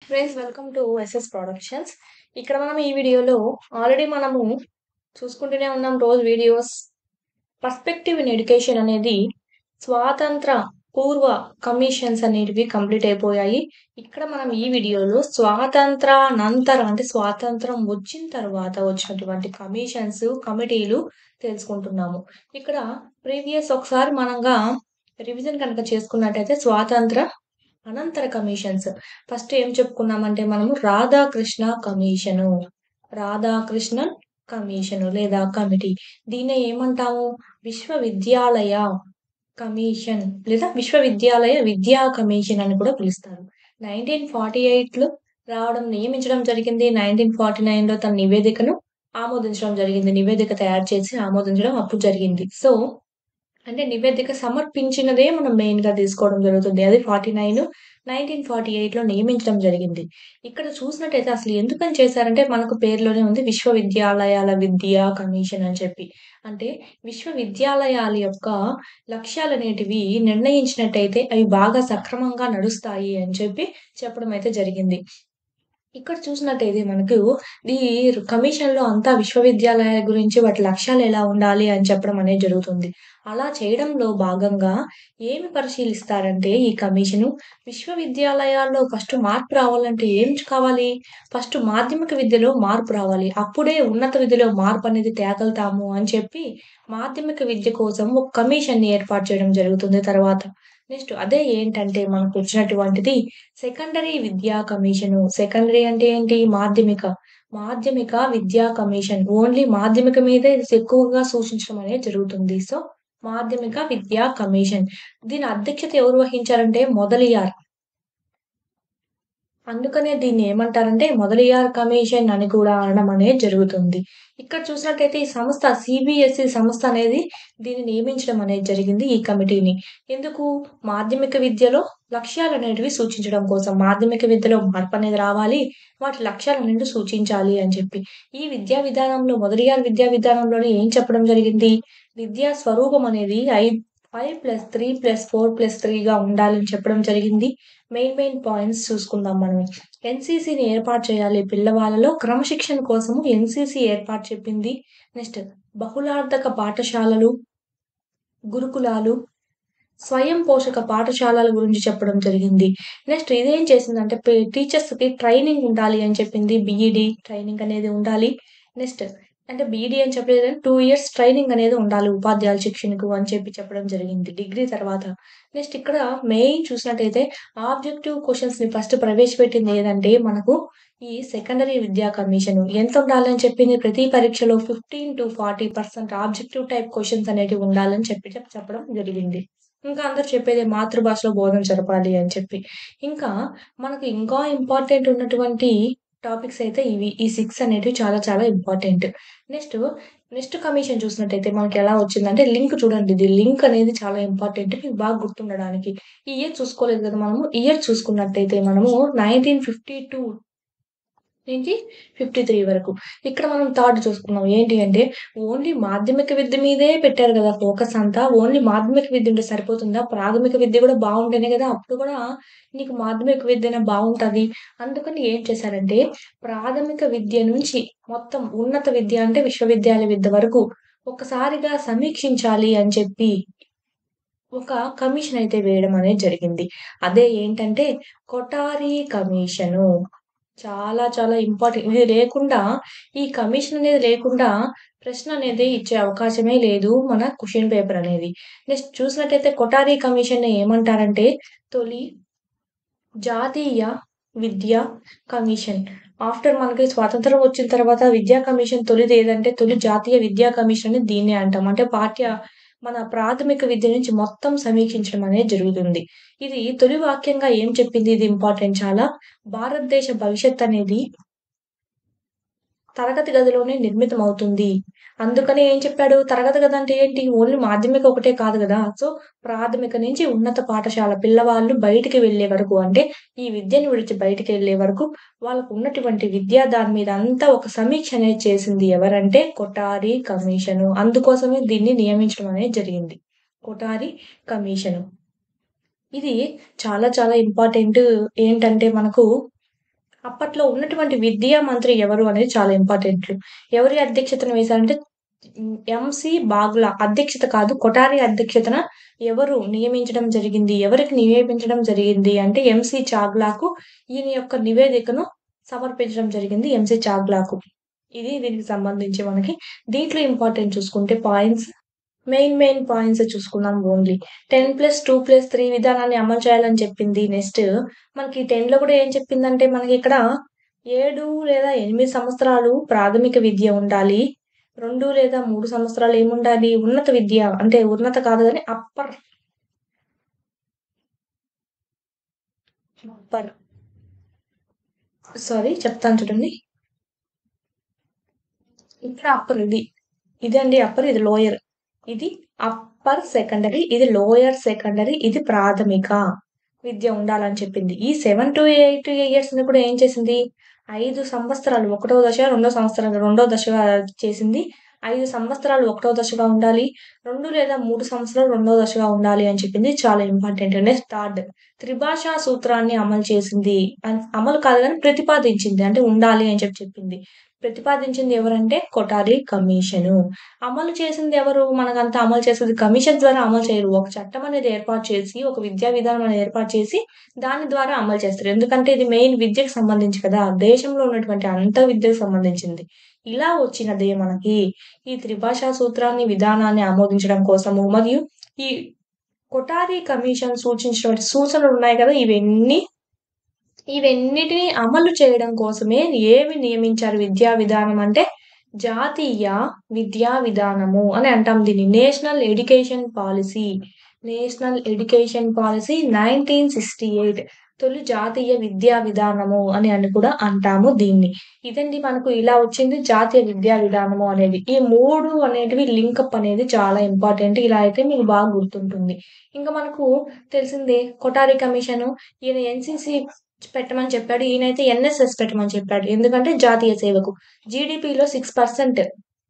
Friends welcome to SS productions ఇక్కడ మనం ఈ వీడియోలో ఆల్రెడీ మనము చూసుకుంటూనే ఉన్నాం రోజు వీడియోస్ పర్స్పెక్టివ్ ఇన్ ఎడ్యుకేషన్ అనేది స్వాతంత్ర పూర్వ కమిషన్స్ అనేటివి కంప్లీట్ అయిపోయాయి ఇక్కడ మనం ఈ వీడియోలో స్వాతంత్ర అనంతరం అంటే స్వాతంత్రం వచ్చిన తర్వాత వచ్చినటువంటి కమిషన్స్ కమిటీలు తెలుసుకుంటున్నాము ఇక్కడ ప్రీవియస్ ఒకసారి మనంగా రివిజన్ కనుక చేసుకున్నట్టయితే స్వాతంత్ర అనంతర కమిషన్స్ ఫస్ట్ ఏం చెప్పుకున్నామంటే మనము రాధాకృష్ణ కమిషను రాధాకృష్ణ కమిషను లేదా కమిటీ దీన్ని ఏమంటాము విశ్వవిద్యాలయ కమిషన్ లేదా విశ్వవిద్యాలయ విద్యా కమిషన్ అని కూడా పిలుస్తారు నైన్టీన్ ఫార్టీ ఎయిట్ లో రావడం నియమించడం జరిగింది నైన్టీన్ ఫార్టీ నైన్ లో తన నివేదికను ఆమోదించడం జరిగింది నివేదిక తయారు చేసి ఆమోదించడం అప్పుడు జరిగింది సో అంటే నివేదిక సమర్పించినదే మనం మెయిన్ గా తీసుకోవడం జరుగుతుంది అది forty nine nineteen forty eight లో నియమించడం జరిగింది ఇక్కడ చూసినట్టయితే అసలు ఎందుకని చేశారంటే మనకు పేరులోనే ఉంది విశ్వవిద్యాలయాల విద్యా కమిషన్ అని చెప్పి అంటే విశ్వవిద్యాలయాల యొక్క లక్ష్యాలు అనేటివి నిర్ణయించినట్టయితే అవి బాగా సక్రమంగా నడుస్తాయి అని చెప్పి చెప్పడం అయితే జరిగింది ఇక్కడ చూసినట్టయితే మనకు ఈ కమిషన్ లో అంతా విశ్వవిద్యాలయాల గురించి వాటి లక్ష్యాలు ఎలా ఉండాలి అని చెప్పడం అనేది జరుగుతుంది అలా చేయడంలో భాగంగా ఏమి పరిశీలిస్తారంటే ఈ కమిషను విశ్వవిద్యాలయాల్లో ఫస్ట్ మార్పు రావాలంటే ఏం కావాలి ఫస్ట్ మాధ్యమిక విద్యలో మార్పు రావాలి అప్పుడే ఉన్నత విద్యలో మార్పు అనేది తేగలుగుతాము అని చెప్పి మాధ్యమిక విద్య కోసం ఒక కమిషన్ ని ఏర్పాటు చేయడం జరుగుతుంది తర్వాత నెక్స్ట్ అదే ఏంటంటే మనకు వచ్చినటువంటిది సెకండరీ విద్యా కమిషను సెకండరీ అంటే ఏంటి మాధ్యమిక మాధ్యమిక విద్యా కమిషన్ ఓన్లీ మాధ్యమిక మీదే ఇది ఎక్కువగా సూచించడం అనేది జరుగుతుంది సో మాధ్యమిక విద్యా కమిషన్ దీని అధ్యక్షత ఎవరు వహించారంటే మొదలియార్ అందుకనే దీన్ని ఏమంటారంటే మొదలియార్ కమిషన్ అని కూడా అనడం అనేది జరుగుతుంది ఇక్కడ చూసినట్టయితే ఈ సంస్థ సిబిఎస్ఈ సంస్థ అనేది దీన్ని నియమించడం అనేది జరిగింది ఈ కమిటీని ఎందుకు మాధ్యమిక విద్యలో లక్ష్యాలు అనేటివి సూచించడం కోసం మాధ్యమిక విద్యలో మార్పు అనేది రావాలి వాటి లక్ష్యాలు అనేవి సూచించాలి అని చెప్పి ఈ విద్యా విధానంలో మొదలియార్ విద్యా విధానంలోనే ఏం చెప్పడం జరిగింది విద్యా స్వరూపం అనేది ఐ five plus three plus four plus త్రీగా ఉండాలని చెప్పడం జరిగింది మెయిన్ మెయిన్ పాయింట్స్ చూసుకుందాం మనం ఎన్సీసీని ఏర్పాటు చేయాలి పిల్లవాళ్ళలో క్రమశిక్షణ కోసము ఎన్సీసీ ఏర్పాటు చెప్పింది నెక్స్ట్ బహుళార్థక పాఠశాలలు గురుకులాలు స్వయం పోషక పాఠశాలల గురించి చెప్పడం జరిగింది నెక్స్ట్ ఇదేం చేసిందంటే టీచర్స్ కి ట్రైనింగ్ ఉండాలి అని చెప్పింది బిఈడి ట్రైనింగ్ అనేది ఉండాలి నెక్స్ట్ అంటే బీఈడీ అని చెప్పలేదు టూ ఇయర్స్ ట్రైనింగ్ అనేది ఉండాలి ఉపాధ్యాయుల శిక్షణకు అని చెప్పి చెప్పడం జరిగింది డిగ్రీ తర్వాత నెక్స్ట్ ఇక్కడ మెయిన్ చూసినట్టయితే ఆబ్జెక్టివ్ క్వశ్చన్స్ ని ఫస్ట్ ప్రవేశపెట్టింది ఏదంటే మనకు ఈ సెకండరీ విద్యా కమిషన్ ఎంత ఉండాలని చెప్పింది ప్రతి పరీక్షలో fifteen to forty percent objective type questions అనేవి ఉండాలని చెప్పి చెప్పడం జరిగింది ఇంకా అందరు చెప్పేది మాతృభాషలో బోధన జరపాలి అని చెప్పి ఇంకా మనకు ఇంకా ఇంపార్టెంట్ ఉన్నటువంటి టాపిక్స్ అయితే ఇవి ఈ సిక్స్ అనేటివి చాలా చాలా ఇంపార్టెంట్ నెక్స్ట్ నెక్స్ట్ కమిషన్ చూసినట్టయితే మనకి ఎలా వచ్చిందంటే లింక్ చూడండి ఇది లింక్ అనేది చాలా ఇంపార్టెంట్ మీకు బాగా గుర్తుండడానికి ఈ ఇయర్ చూసుకోలేదు కదా మనము ఇయర్ చూసుకున్నట్టయితే మనము నైన్టీన్ ఫిఫ్టీ టూ నుంచి ఫిఫ్టీ త్రీ వరకు ఇక్కడ మనం థర్డ్ చూసుకున్నాం ఏంటి అంటే ఓన్లీ మాధ్యమిక విద్య మీదే పెట్టారు కదా ఫోకస్ అంతా ఓన్లీ మాధ్యమిక విద్య ఉంటే సరిపోతుందా ప్రాథమిక విద్య కూడా బాగుంటేనే కదా అప్పుడు కూడా నీకు మాధ్యమిక విద్యనే బాగుంటది అందుకని ఏం చేశారంటే ప్రాథమిక విద్య నుంచి మొత్తం ఉన్నత విద్య అంటే విశ్వవిద్యాలయ విద్య వరకు ఒకసారిగా సమీక్షించాలి అని చెప్పి ఒక కమిషన్ అయితే వేయడం అనేది జరిగింది అదే ఏంటంటే కొటారి కమిషను చాలా చాలా ఇంపార్టెంట్ ఇది లేకుండా ఈ కమిషన్ అనేది లేకుండా ప్రశ్న అనేది ఇచ్చే అవకాశమే లేదు మన క్వశ్చన్ పేపర్ అనేది నెక్స్ట్ చూసినట్టయితే కొటారి కమిషన్ ఏమంటారంటే తొలి జాతీయ విద్యా కమిషన్ ఆఫ్టర్ మనకి స్వాతంత్రం వచ్చిన తర్వాత విద్యా కమిషన్ తొలిది ఏదంటే తొలి జాతీయ విద్యా కమిషన్ అని దీన్నే అంటాం అంటే పాఠ్య మన ప్రాథమిక విద్య నుంచి మొత్తం సమీక్షించడం అనేది జరుగుతుంది ఇది తొలి వాక్యంగా ఏం చెప్పింది ఇది ఇంపార్టెంట్ చాలా భారతదేశ భవిష్యత్ అనేది తరగతి గదిలోనే నిర్మితం అవుతుంది అందుకని ఏం చెప్పాడు తరగతి గది అంటే ఏంటి ఓన్లీ మాధ్యమిక ఒకటే కాదు కదా సో ప్రాథమిక నుంచి ఉన్నత పాఠశాల పిల్లవాళ్ళు బయటికి వెళ్లే వరకు అంటే ఈ విద్యను విడిచి బయటికి వెళ్లే వరకు వాళ్ళకు ఉన్నటువంటి విద్యా దాని మీద అంతా ఒక సమీక్ష అనేది చేసింది ఎవరంటే కొటారి కమిషను అందుకోసమే దీన్ని నియమించడం అనేది జరిగింది కొటారి కమిషను ఇది చాలా చాలా ఇంపార్టెంట్ ఏంటంటే మనకు అప్పట్లో ఉన్నటువంటి విద్యా మంత్రి ఎవరు అనేది చాలా ఇంపార్టెంట్. ఎవరి అధ్యక్షతన వేశారంటే హ్మ్. ఎంసీ బాగ్లా అధ్యక్షత కాదు. కొఠారి అధ్యక్షతన ఎవరు నియమించడం జరిగింది? ఎవరికి నివేదించడం జరిగింది అంటే ఎంసీ చాగ్లాకు ఈయన యొక్క నివేదికను సమర్పించడం జరిగింది ఎంసీ చాగ్లాకు. ఇది దీనికి సంబంధించి మనకి దీంట్లో ఇంపార్టెంట్ చూసుకుంటే పాయింట్స్ మెయిన్ మెయిన్ పాయింట్స్ చూసుకుందాం ఓన్లీ. 10+2+3 విధానాన్ని అమలు చేయాలని చెప్పింది. నెక్స్ట్ మనకి 10లో కూడా ఏం చెప్పిందంటే మనకిక్కడ 7 లేదా 8 సంవత్సరాలు ప్రాథమిక విద్య ఉండాలి. 2 లేదా 3 సంవత్సరాలు ఏముండాలి? ఉన్నత విద్య అంటే ఉన్నత కాదు గాని అప్పర్ అప్పర్ సారీ చెప్తాను చూడండి. ఇక్కడ అప్పర్ ఇది. ఇదండి అప్పర్ ఇది లోయర్. ఇది అప్పర్ సెకండరీ. ఇది లోయర్ సెకండరీ. ఇది ప్రాథమిక విద్య ఉండాలని చెప్పింది. ఈ 7-8 ఇయర్స్‌ని కూడా ఏం చేసింది? 5 సంవత్సరాలు ఒకటో దశ, రెండో సంవత్సరం రెండో దశగా చేసింది. 5 సంవత్సరాలు ఒకటో దశగా ఉండాలి. 2 లేదా 3 సంవత్సరాలు రెండో దశగా ఉండాలి అని చెప్పింది. చాలా ఇంపార్టెంట్. నెక్స్ట్ థర్డ్ త్రిభాషా సూత్రాన్ని అమలు చేసింది. అన్ అమలు కాదు గాని ప్రతిపాదించింది. అంటే ఉండాలి అని చెప్పి చెప్పింది. ప్రతిపాదించింది ఎవరంటే కొఠారి కమిషను. అమలు చేసింది ఎవరు? మనకంతా అమలు చేసేది కమిషన్ ద్వారా అమలు చేయరు. ఒక చట్టం అనేది ఏర్పాటు చేసి, ఒక విద్యా విధానం అనేది ఏర్పాటు చేసి, దాని ద్వారా అమలు చేస్తారు. ఎందుకంటే ఇది మెయిన్ విద్యకు సంబంధించి కదా! దేశంలో ఉన్నటువంటి అంత విద్యకు సంబంధించింది. ఇలా వచ్చినదే మనకి ఈ త్రిభాషా సూత్రాన్ని, విధానాన్ని ఆమోదించడం కోసము మరియు ఈ కొఠారి కమిషన్ సూచించినటువంటి సూచనలు ఉన్నాయి కదా! ఇవన్నీ ఇవన్నిటిని అమలు చేయడం కోసమే ఏమి నియమించారు విద్యా విధానం అంటే జాతీయ విద్యా విధానము అని అంటాం దీన్ని. National education policy. National education policy 1968 తొలి జాతీయ విద్యా విధానము అని అని కూడా అంటాము దీన్ని. ఇదండి మనకు ఇలా వచ్చింది జాతీయ విద్యా విధానము అనేది. ఈ 3 అనేటివి లింకప్ అనేది చాలా ఇంపార్టెంట్. ఇలా అయితే మీకు బాగా గుర్తుంటుంది. ఇంక మనకు తెలిసిందే కొఠారి కమిషను ఈయన ఎన్‌సీసీ పెట్టమని చెప్పాడు. ఈయనైతే ఎన్ఎస్ఎస్ పెట్టమని చెప్పాడు. ఎందుకంటే జాతీయ సేవకు. జీడీపీలో 6%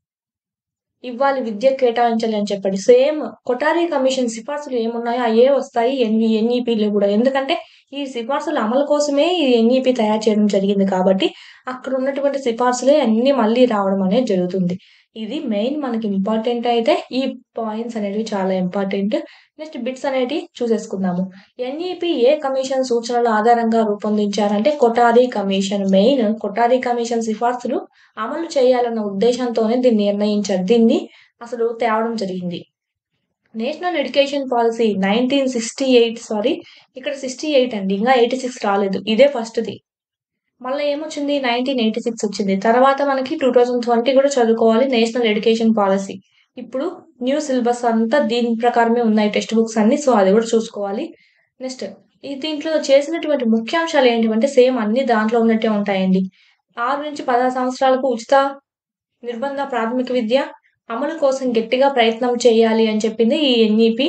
ఇవ్వాలి విద్యకు కేటాయించాలి అని చెప్పాడు. సేమ్ కొఠారి కమిషన్ సిఫార్సులు ఏమున్నాయో అయ్యే వస్తాయి ఎన్‌వి ఎన్‌ఈపీలో కూడా. ఎందుకంటే ఈ సిఫార్సుల అమలు కోసమే ఈ ఎన్‌ఈపీ తయారు చేయడం జరిగింది కాబట్టి అక్కడ ఉన్నటువంటి సిఫార్సులే అన్నీ మళ్ళీ రావడం అనేది జరుగుతుంది. ఇది మెయిన్ మనకి ఇంపార్టెంట్ అయితే ఈ పాయింట్స్ అనేటివి చాలా ఇంపార్టెంట్. నెక్స్ట్ బిట్స్ అనేటివి చూసేసుకుందాము. ఎన్‌ఈపీ ఏ కమిషన్ సూచనల ఆధారంగా రూపొందించారంటే Kothari commission. Main Kothari commission సిఫార్సులు అమలు చేయాలన్న ఉద్దేశంతోనే దీన్ని నిర్ణయించారు. దీన్ని అసలు తేవడం జరిగింది. నేషనల్ ఎడ్యుకేషన్ పాలిసీ 1968 సారీ ఇక్కడ 68 అండి. ఇంగా 86 రాలేదు. ఇదే ఫస్ట్‌ది. మళ్ళా ఏమొచ్చింది 1986 వచ్చింది. తర్వాత మనకి 2020 కూడా చదువుకోవాలి నేషనల్ ఎడ్యుకేషన్ పాలిసీ. ఇప్పుడు న్యూ సిలబస్ అంతా దీని ప్రకారమే ఉన్నాయి టెక్స్ట్ బుక్స్ అన్నీ. సో, అది కూడా చూసుకోవాలి. నెక్స్ట్ ఈ దీంట్లో చేసినటువంటి ముఖ్యాంశాలు ఏంటివంటే సేమ్ అన్నీ దాంట్లో ఉన్నట్టే ఉంటాయండి. 6-16 సంవత్సరాలకు ఉచిత నిర్బంధ ప్రాథమిక విద్య అమలు కోసం గట్టిగా ప్రయత్నం చేయాలి అని చెప్పింది ఈ ఎన్‌ఈపీ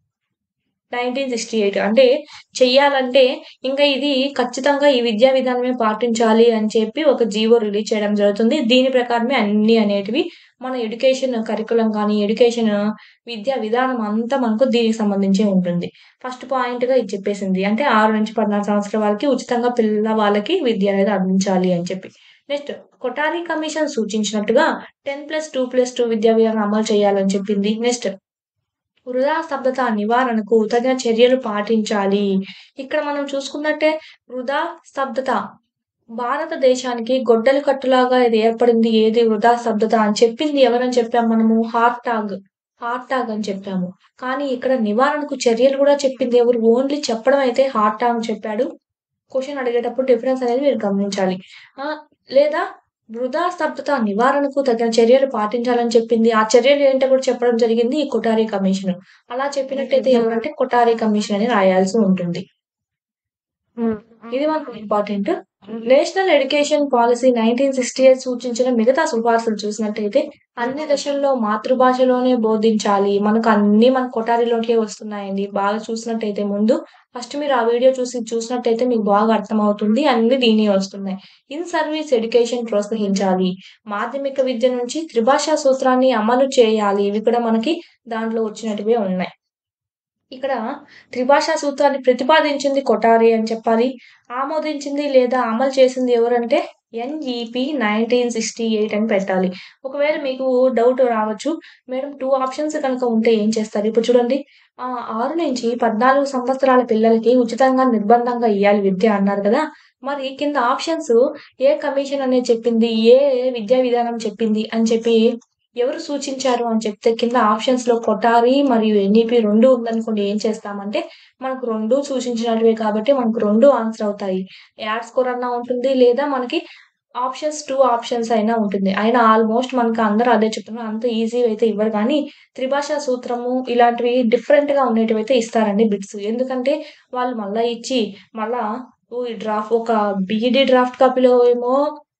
1968 అంటే చెయ్యాలంటే ఇంక ఇది ఖచ్చితంగా ఈ విద్యా విధానమే పాటించాలి అని చెప్పి ఒక జీవో రిలీజ్ చేయడం జరుగుతుంది. దీని ప్రకారమే అన్నీ అనేటివి మన ఎడ్యుకేషన్ కరిక్యులమ్ గాని, ఎడ్యుకేషన్ విద్యా విధానం అంతా మనకు దీనికి సంబంధించే ఉంటుంది. ఫస్ట్ పాయింట్‌గా ఇది చెప్పేసింది. అంటే 6-14 సంవత్సరాల వాళ్ళకి ఉచితంగా పిల్లవాళ్ళకి విద్య అనేది అందించాలి అని చెప్పి. నెక్స్ట్ కొఠారి కమిషన్ సూచించినట్టుగా 10+2+2 విద్యా విధానం అమలు చేయాలని చెప్పింది. నెక్స్ట్ వృధా స్తబ్దత నివారణకు తగిన చర్యలు పాటించాలి. ఇక్కడ మనం చూసుకున్నట్టే వృధా స్తబ్దత భారతదేశానికి గొడ్డలి కట్టులాగా ఇది ఏర్పడింది ఏది వృధా స్తబ్దత అని చెప్పింది ఎవరని చెప్పాం మనము హార్టాగ్. హార్టాగ్ అని చెప్పాము. కానీ ఇక్కడ నివారణకు చర్యలు కూడా చెప్పింది ఎవరు? ఓన్లీ చెప్పడం అయితే హార్టాగ్ చెప్పాడు. క్వెషన్ అడిగేటప్పుడు డిఫరెన్స్ అనేది మీరు గమనించాలి. ఆహ్, లేదా వృధా స్తబ్దత నివారణకు తగిన చర్యలు పాటించాలని చెప్పింది. ఆ చర్యలు ఏంటో కూడా చెప్పడం జరిగింది ఈ కొఠారి కమిషన్. అలా చెప్పినట్టయితే ఎవరంటే కొఠారి కమిషన్ అని రాయాల్సి ఉంటుంది. ఇది మనకు ఇంపార్టెంట్. నేషనల్ ఎడ్యుకేషన్ పాలిసీ 1968 సూచించిన మిగతా సిఫార్సులు చూసినట్టయితే అన్ని దశల్లో మాతృభాషలోనే బోధించాలి. మనకు అన్నీ మన కొఠారిలోకే వస్తున్నాయండి. బాగా చూసినట్టయితే ముందు ఫస్ట్ మీరు ఆ వీడియో చూసి చూసినట్టయితే మీకు బాగా అర్థమవుతుంది. అన్నీ దీనియే వస్తున్నాయి. ఇన్ సర్వీస్ ఎడ్యుకేషన్ ప్రోత్సహించాలి. మాధ్యమిక విద్య నుంచి త్రిభాషా సూత్రాన్ని అమలు చేయాలి. ఇవి కూడా మనకి దాంట్లో వచ్చినటివే ఉన్నాయి. ఇక్కడ త్రిభాషా సూత్రాన్ని ప్రతిపాదించింది కొఠారి అని చెప్పాలి. ఆమోదించింది లేదా అమలు చేసింది ఎవరంటే ఎన్ఈపీ నైన్టీన్ సిక్స్టీ ఎయిట్ అని పెట్టాలి. ఒకవేళ మీకు డౌట్ రావచ్చు. మేడం 2 ఆప్షన్స్ కనుక ఉంటే ఏం చేస్తారు? ఇప్పుడు చూడండి ఆహ్, 6-14 సంవత్సరాల పిల్లలకి ఉచితంగా నిర్బంధంగా ఇయ్యాలి విద్య అన్నారు కదా! మరి కింద ఆప్షన్స్ ఏ కమిషన్ అనేది చెప్పింది? ఏ విద్యా విధానం చెప్పింది? అని చెప్పి ఎవరు సూచించారు అని చెప్తే కింద ఆప్షన్స్‌లో కొఠారి మరియు ఎన్ఈపీ 2 ఉందనుకోండి ఏం చేస్తామంటే మనకు 2 సూచించినటివే కాబట్టి మనకు 2 ఆన్సర్ అవుతాయి. యాడ్ స్కోర్ అన్నా ఉంటుంది లేదా మనకి ఆప్షన్స్ 2 ఆప్షన్స్ అయినా ఉంటుంది. అయినా ఆల్‌మోస్ట్ మనకు అందరూ అదే చెప్తున్నారు. అంత ఈజీ‌వి అయితే ఇవ్వరు కానీ త్రిభాషా సూత్రము ఇలాంటివి డిఫరెంట్‌గా ఉండేటివైతే ఇస్తారండి బిట్స్. ఎందుకంటే వాళ్ళు మళ్ళా ఇచ్చి మళ్ళా ఓ ఈ డ్రాఫ్ట్ ఒక బీఈడీ డ్రాఫ్ట్ కాపీలో ఏమో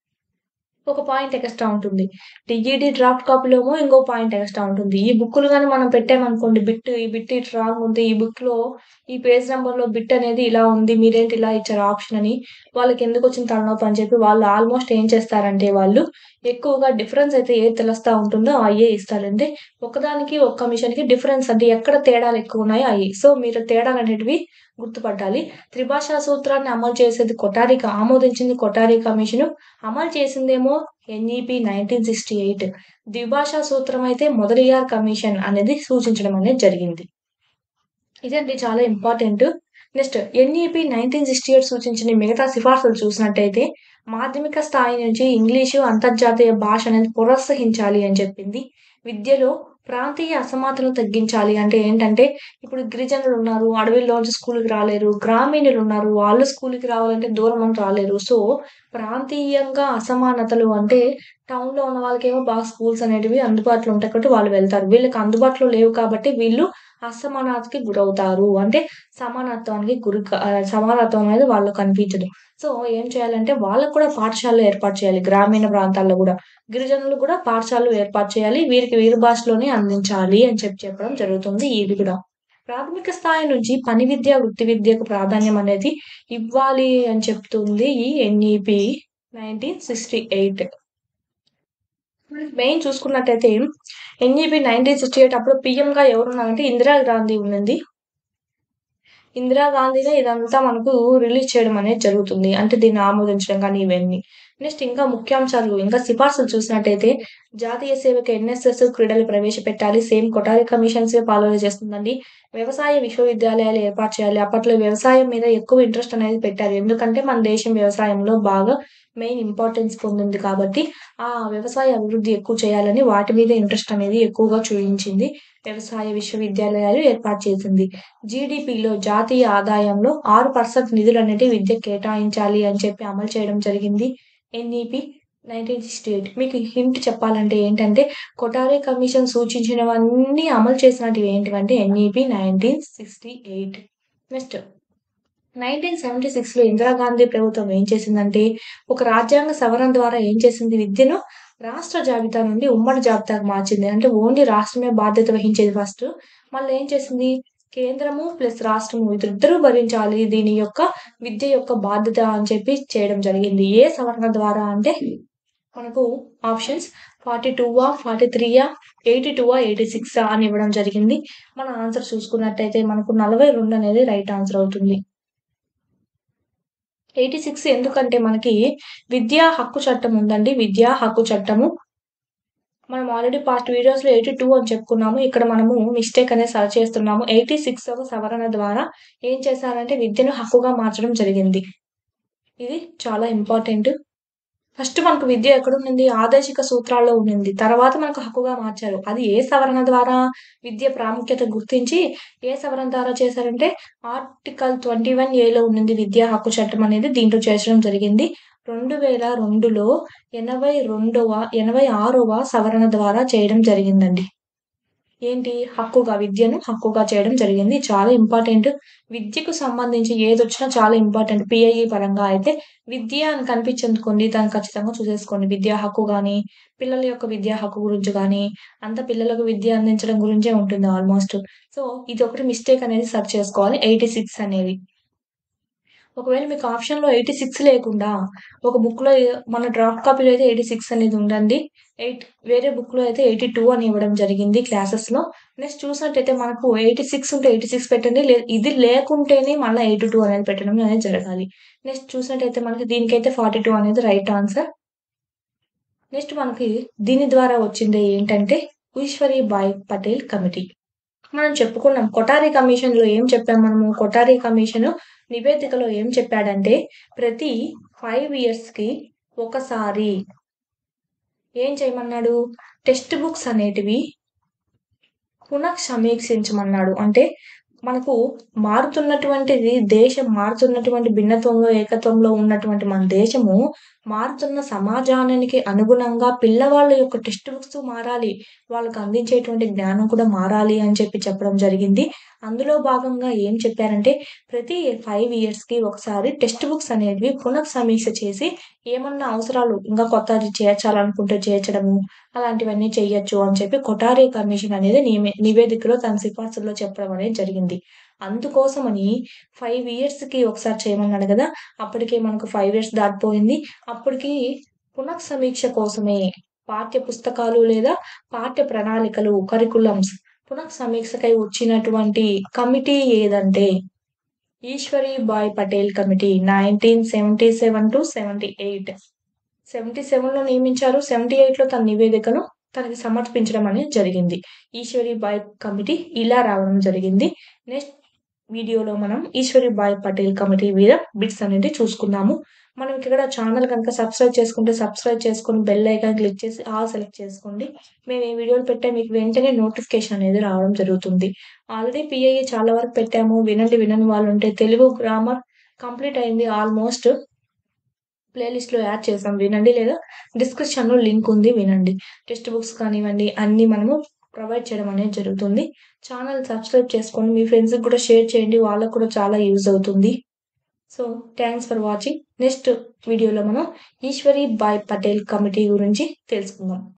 ఒక పాయింట్ ఎక్స్‌ట్రా ఉంటుంది. టీఈడీ డ్రాఫ్ట్ కాపీలో ఏమో ఇంకో పాయింట్ ఎక్స్‌ట్రా ఉంటుంది. ఈ బుక్కులు గాని మనం పెట్టామనుకోండి బిట్ ఈ బిట్ ఇటు రాంగ్ ఉంది. ఈ బుక్‌లో ఈ పేజ్ నంబర్‌లో బిట్ అనేది ఇలా ఉంది. మీరేంటి ఇలా ఇచ్చారు ఆప్షన్ అని వాళ్ళకెందుకొచ్చిన తలనొప్పి అని చెప్పి వాళ్ళు ఆల్‌మోస్ట్ ఏం చేస్తారంటే వాళ్ళు ఎక్కువగా డిఫరెన్స్ అయితే ఏది తెలుస్తా ఉంటుందో అయ్యే ఇస్తారండి. ఒకదానికి ఒక కమిషన్‌కి డిఫరెన్స్ అంటే ఎక్కడ తేడాలు ఎక్కువున్నాయో అయి. సో మీరు తేడాలనేటివి గుర్తుపట్టాలి. త్రిభాషా సూత్రాన్ని అమలు చేసేది కొఠారికి ఆమోదించింది కొఠారి కమిషను. అమలు చేసిందేమో ఎన్ఈపీ నైన్టీన్ సిక్స్టీ ఎయిట్. ద్విభాషా సూత్రం అయితే మొదలియార్ కమిషన్ అనేది సూచించడం అనేది జరిగింది. ఇదండి చాలా important. Next NEP nineteen sixty eight సూచించిన మిగతా సిఫార్సులు చూసినట్టయితే మాధ్యమిక స్థాయి నుంచి ఇంగ్లీషు అంతర్జాతీయ భాష అనేది ప్రోత్సహించాలి అని చెప్పింది. విద్యలో ప్రాంతీయ అసమానతలను తగ్గించాలి. అంటే ఏంటంటే ఇప్పుడు గిరిజనులు ఉన్నారు. అడవిలోంచి స్కూలుకి రాలేరు. గ్రామీణులు ఉన్నారు. వాళ్ళు స్కూలుకి రావాలంటే దూరం అని రాలేరు. సో ప్రాంతీయంగా అసమానతలు అంటే టౌన్‌లో ఉన్న వాళ్ళకేమో బాగా స్కూల్స్ అనేటివి అందుబాటులో ఉంటాయి కాబట్టి వాళ్ళు వెళ్తారు. వీళ్ళకి అందుబాటులో లేవు కాబట్టి వీళ్ళు అసమానతకి గురవుతారు. అంటే సమానత్వానికి గురి క ఆహ్, సమానత్వం అనేది వాళ్ళలో కనిపించదు. సో ఏం చేయాలంటే వాళ్ళకి కూడా పాఠశాలలు ఏర్పాటు చేయాలి. గ్రామీణ ప్రాంతాల్లో గూడా. గిరిజనులు కూడా పాఠశాలలు ఏర్పాటు చేయాలి. వీరికి వీరి భాషలోనే అందించాలి అని చెప్పి చెప్పడం జరుగుతుంది ఇది కూడా. ప్రాథమిక స్థాయి నుంచి పని విద్య, వృత్తి విద్యకు ప్రాధాన్యం అనేది ఇవ్వాలి అని చెప్తుంది ఈ ఎన్ఈపీ నైన్టీన్ సిక్స్టీ ఎయిట్. మనకి మెయిన్ చూసుకున్నట్టయితే ఎన్ఈపీ నైన్టీన్ సిక్స్టీ ఎయిట్ అప్పుడు పీఎంగా ఎవరున్నారంటే ఇందిరా గాంధీ ఉన్నింది. ఇందిరా గాంధీనే ఇదంతా మనకు రిలీజ్ చేయడం అనేది జరుగుతుంది. అంటే దీన్ని ఆమోదించడం కానీ ఇవన్నీ. నెక్స్ట్ ఇంకా ముఖ్యాంశాలు ఇంకా సిఫార్సులు చూసినట్టయితే జాతీయ సేవకు ఎన్ఎస్ఎస్ క్రీడలు ప్రవేశపెట్టాలి. సేమ్ కొఠారి కమిషన్సే ఫాలో చేస్తుందండి. వ్యవసాయ విశ్వవిద్యాలయాలు ఏర్పాటు చేయాలి. అప్పట్లో వ్యవసాయం మీద ఎక్కువ ఇంట్రెస్ట్ అనేది పెట్టారు. ఎందుకంటే మన దేశం వ్యవసాయంలో బాగా మెయిన్ ఇంపార్టెన్స్ పొందింది కాబట్టి ఆ వ్యవసాయ అభివృద్ధి ఎక్కువ చేయాలని వాటి మీద ఇంట్రెస్ట్ అనేది ఎక్కువగా చూయించింది. వ్యవసాయ విశ్వవిద్యాలయాలు ఏర్పాటు చేసింది. జీడీపీలో జాతీయ ఆదాయంలో 6% నిధులనేటివి విద్యకు కేటాయించాలి అని చెప్పి అమలు చేయడం జరిగింది. NEP nineteen sixty eight. మీకు హింట్ చెప్పాలంటే ఏంటంటే కొఠారి కమిషన్ సూచించినవన్నీ అమలు చేసినటివి ఏంటివంటే NEP nineteen sixty eight. Next 1976లో Indira Gandhi ప్రభుత్వం ఏం చేసిందంటే ఒక రాజ్యాంగ సవరణ ద్వారా ఏం చేసింది విద్యను రాష్ట్ర జాబితా నుండి ఉమ్మడి జాబితాకు మార్చింది. అంటే ఓన్లీ రాష్ట్రమే బాధ్యత వహించేది ఫస్ట్. మళ్ళీ ఏం చేసింది కేంద్రము ప్లస్ రాష్ట్రము ఇద్దరూ భరించాలి దీని యొక్క విద్య యొక్క బాధ్యత అని చెప్పి చేయడం జరిగింది. ఏ సవరణ ద్వారా అంటే మనకు ఆప్షన్స్ 42ఆ, 43ఆ, 82ఆ, 86ఆ అని ఇవ్వడం జరిగింది. మన ఆన్సర్ చూసుకున్నట్టయితే మనకు 42 అనేది రైట్ ఆన్సర్ అవుతుంది. 86 ఎందుకంటే మనకి విద్యా హక్కు చట్టం ఉందండి. విద్యా హక్కు చట్టము. మనం ఆల్రెడీ పాస్ట్ వీడియోస్‌లో 82 అని చెప్పుకున్నాము. ఇక్కడ మనము మిస్టేక్ అనేది సరి చేస్తున్నాము. 86వ సవరణ ద్వారా ఏం చేశారంటే విద్యను హక్కుగా మార్చడం జరిగింది. ఇది చాలా ఇంపార్టెంట్. ఫస్ట్ మనకు విద్య ఎక్కడుండింది? ఆదేశిక సూత్రాల్లో ఉండింది. తర్వాత మనకు హక్కుగా మార్చారు. అది ఏ సవరణ ద్వారా? విద్య ప్రాముఖ్యత గుర్తించి ఏ సవరణ ద్వారా చేశారంటే ఆర్టికల్ 21ఏలో ఉండింది విద్యా హక్కు చట్టం అనేది దీంట్లో చేర్చడం జరిగింది. 2002లో 82వ 86వ సవరణ ద్వారా చేయడం జరిగిందండి. ఏంటి? హక్కుగా విద్యను హక్కుగా చేయడం జరిగింది. చాలా ఇంపార్టెంట్. విద్యకు సంబంధించి ఏదొచ్చినా చాలా ఇంపార్టెంట్. పీఐఈ పరంగా అయితే విద్య అని కనిపించిందనుకోండి దాన్ని ఖచ్చితంగా చూసేసుకోండి. విద్యా హక్కు గాని, పిల్లల యొక్క విద్యా హక్కు గురించి గాని, అంతా పిల్లలకు విద్య అందించడం గురించే ఉంటుంది ఆల్‌మోస్ట్. సో ఇదొకటి మిస్టేక్ అనేది సరి చేసుకోవాలి. 86 అనేది. ఒకవేళ మీకు ఆప్షన్‌లో 86 లేకుండా ఒక బుక్‌లో ఏ మన డ్రాఫ్ట్ కాపీలో అయితే 86 అనేది ఉందండి. ఎయిట్ వేరే బుక్‌లో అయితే 82 అని ఇవ్వడం జరిగింది క్లాసెస్‌లో. నెక్స్ట్ చూసినట్టయితే మనకు 86 ఉంటే 86 పెట్టండి. లే ఇది లేకుంటేనే మళ్ళా 82 అనేది పెట్టడం అనేది జరగాలి. నెక్స్ట్ చూసినట్టయితే మనకి దీనికైతే 42 అనేది రైట్ ఆన్సర్. నెక్స్ట్ మనకి దీని ద్వారా వచ్చింది ఏంటంటే ఈశ్వరీబాయి పటేల్ కమిటీ. మనం చెప్పుకున్నాం. కొఠారి కమిషన్‌లో ఏం చెప్పాం మనము? కొఠారి కమిషన్ నివేదికలో ఏం చెప్పాడంటే ప్రతి 5 ఇయర్స్‌కి ఒకసారి ఏం చేయమన్నాడు? టెక్స్ట్ బుక్స్ అనేటివి పునః సమీక్షించమన్నాడు. అంటే మనకు మారుతున్నటువంటిది దేశం మారుతున్నటువంటి భిన్నత్వంలో, ఏకత్వంలో ఉన్నటువంటి మన దేశము మారుతున్న సమాజానికి అనుగుణంగా పిల్లవాళ్ళ యొక్క టెక్స్ట్ బుక్స్ మారాలి. వాళ్ళకి అందించేటువంటి జ్ఞానం కూడా మారాలి అని చెప్పి చెప్పడం జరిగింది. అందులో భాగంగా ఏం చెప్పారంటే ప్రతి 5 ఇయర్స్‌కి ఒకసారి టెక్స్ట్ బుక్స్ అనేటివి పునః సమీక్ష చేసి ఏమన్నా అవసరాలు ఇంకా కొత్తది చేర్చాలనుకుంటే చేర్చడము అలాంటివన్నీ చేయొచ్చు అని చెప్పి కొఠారి కమిషన్ అనేది నియమి నివేదికలో తన సిఫార్సుల్లో చెప్పడం అనేది జరిగింది. అందుకోసమని 5 ఇయర్స్‌కి ఒకసారి చేయమన్నాడు గదా! అప్పటికే మనకు 5 ఇయర్స్ దాటిపోయింది. అప్పటికి పునః సమీక్ష కోసమే పాఠ్య పుస్తకాలు లేదా పాఠ్య ప్రణాళికలు కరికులమ్స్ పునః సమీక్షకై వచ్చినటువంటి కమిటీ ఏదంటే ఈశ్వరీబాయి పటేల్ కమిటీ 1977-78 77లో నియమించారు. 78లో తన నివేదికను తనకి సమర్పించడం అనేది జరిగింది. ఈశ్వరీబాయి కమిటీ ఇలా రావడం జరిగింది. నెక్స్ట్ వీడియోలో మనం ఈశ్వరీబాయి పటేల్ కమిటీ మీద బిట్స్ అనేది చూసుకుందాము. మనం ఇక్కడ ఛానల్ గనుక సబ్స్క్రైబ్ చేసుకుంటే సబ్స్క్రైబ్ చేసుకొని బెల్ ఐకాన్ క్లిక్ చేసి ఆల్ సెలెక్ట్ చేసుకోండి. మేము ఏ వీడియోలు పెట్టా మీకు వెంటనే నోటిఫికేషన్ అనేది రావడం జరుగుతుంది. ఆల్రెడీ పీఐఏ చాలా వరకు పెట్టాము. వినండి వినని వాళ్ళుంటే తెలుగు గ్రామర్ కంప్లీట్ అయింది ఆల్మోస్ట్. ప్లే లిస్ట్‌లో యాడ్ చేసాం వినండి లేదా డిస్క్రిప్షన్‌లో లింక్ ఉంది వినండి. టెక్స్ట్ బుక్స్ కానివ్వండి అన్నీ మనము ప్రొవైడ్ చేయడం అనేది జరుగుతుంది. ఛానల్ సబ్స్క్రైబ్ చేసుకోండి. మీ ఫ్రెండ్స్‌కి కూడా షేర్ చేయండి. వాళ్ళకి కూడా చాలా యూజ్ అవుతుంది. So thanks for watching. Next వీడియోలో మనం ఈశ్వరీబాయి పటేల్ కమిటీ గురించి తెలుసుకుందాం.